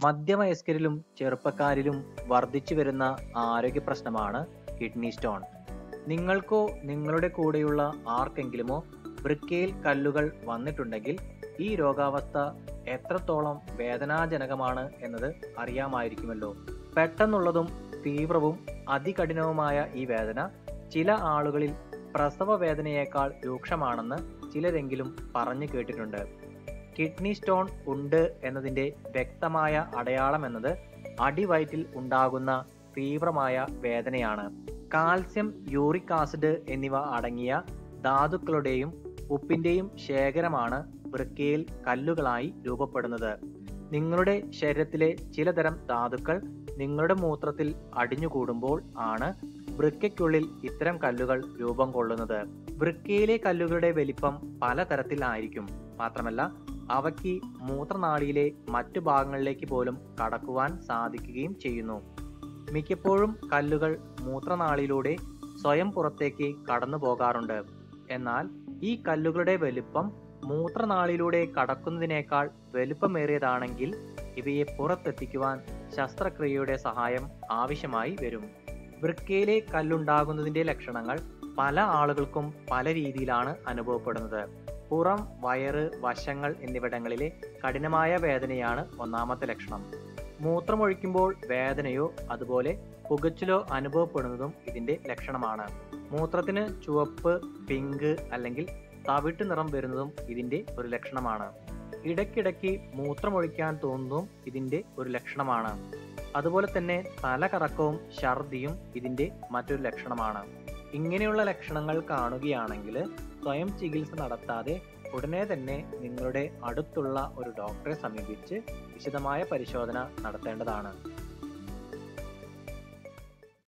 മധ്യവയസ്കരിലും ചെറുപ്പക്കാരിലും വർദ്ധിച്ചു വരുന്ന ആരോഗ്യ പ്രശ്നമാണ് കിഡ്നി സ്റ്റോൺ നിങ്ങൾക്കോ നിങ്ങളുടെ കൂടെയുള്ള ആർക്കെങ്കിലുമോ വൃക്കയിൽ കല്ലുകൾ വന്നിട്ടുണ്ടെങ്കിൽ ഈ രോഗാവസ്ഥ എത്രത്തോളം വേദനാജനകമാണ് എന്നത് അറിയാമായിരിക്കുമല്ലോ പെട്ടെന്നുള്ളതും തീവ്രവും അതികഠിനവുമായ ഈ വേദന ചില ആളുകളിൽ പ്രസവ വേദനയേക്കാൾ രൂക്ഷമാണെന്ന് ചിലരെങ്കിലും പറഞ്ഞു കേട്ടിട്ടുണ്ട് കിഡ്നി സ്റ്റോൺ ഉണ്ട് എന്നതിന്റെ വ്യക്തമായ അടയാളം എന്നത് അടിവയറ്റിൽ ഉണ്ടാകുന്ന തീവ്രമായ വേദനയാണ് കാൽസ്യം യൂറിക് ആസിഡ് എന്നിവ അടങ്ങിയ ധാതുക്കളുടെയും ഉപ്പിന്റെയും ശേഖരമാണ് വൃക്കയിൽ കല്ലുകളായി രൂപപ്പെടുന്നത് നിങ്ങളുടെ ശരീരത്തിലെ ചിലതരം ധാതുക്കൾ നിങ്ങളുടെ മൂത്രത്തിൽ അടിഞ്ഞുകൂടുമ്പോൾ ആണ് വൃക്കയ്ക്കുള്ളിൽ ഇത്തരം കല്ലുകൾ രൂപം കൊള്ളുന്നത് വൃക്കയിലെ കല്ലുകളുടെ വലിപ്പം പലതരത്തിലായിരിക്കും മാത്രമല്ല അവയ്ക്ക് മൂത്രനാളിയിലെ മറ്റു ഭാഗങ്ങളിലേക്ക് പോലും കടക്കുവാൻ സാധിക്കുകയും ചെയ്യുന്നു മിക്കപ്പോഴും കല്ലുകൾ മൂത്രനാളിയിലൂടെ സ്വയം പുറത്തേക്ക് കടന്നു പോകാറുണ്ട് എന്നാൽ ഈ കല്ലുകളുടെ വലിപ്പം മൂത്രനാളിയിലൂടെ കടക്കുന്നതിനേക്കാൾ വലുപ്പമേറിയതാണെങ്കിൽ ഇവയെ പുറത്തെത്തിക്കുവാൻ ശസ്ത്രക്രിയയുടെ സഹായം ആവശ്യമായി വരും വൃക്കയിലെ കല്ലുണ്ടാകുന്നതിന്റെ ലക്ഷണങ്ങൾ പല ആളുകൾക്കും പല രീതിയിലാണ് അനുഭവപ്പെടുന്നത് പുറം വയറ് വശങ്ങൾ എന്നിവിടങ്ങളിലെ കഠിനമായ വേദനയാണ് ഒന്നാമത്തെ ലക്ഷണം മൂത്രമൊഴിക്കുമ്പോൾ വേദനയോ അതുപോലെ പുകച്ചിലോ അനുഭവപ്പെടുന്നതും ഇതിന്റെ ലക്ഷണമാണ് മൂത്രത്തിന് ചുവപ്പ് പിങ്ക് അല്ലെങ്കിൽ തവിട്ട് നിറം വരുന്നതും ഇതിന്റെ ഒരു ലക്ഷണമാണ് ഇടയ്ക്കിടയ്ക്ക് മൂത്രമൊഴിക്കാൻ തോന്നുന്നതും ഇതിന്റെ ഒരു ലക്ഷണമാണ് അതുപോലെ തന്നെ തലകറക്കവും ഛർദിയും ഇതിന്റെ മറ്റൊരു ലക്ഷണമാണ് ഇങ്ങനെയുള്ള ലക്ഷണങ്ങൾ കാണുകയാണെങ്കിൽ സ്വയം ചികിത്സ നടത്താതെ ഉടനെ തന്നെ നിങ്ങളുടെ അടുത്തുള്ള ഒരു ഡോക്ടറെ സമീപിച്ച് വിശദമായ പരിശോധന നടത്തേണ്ടതാണ്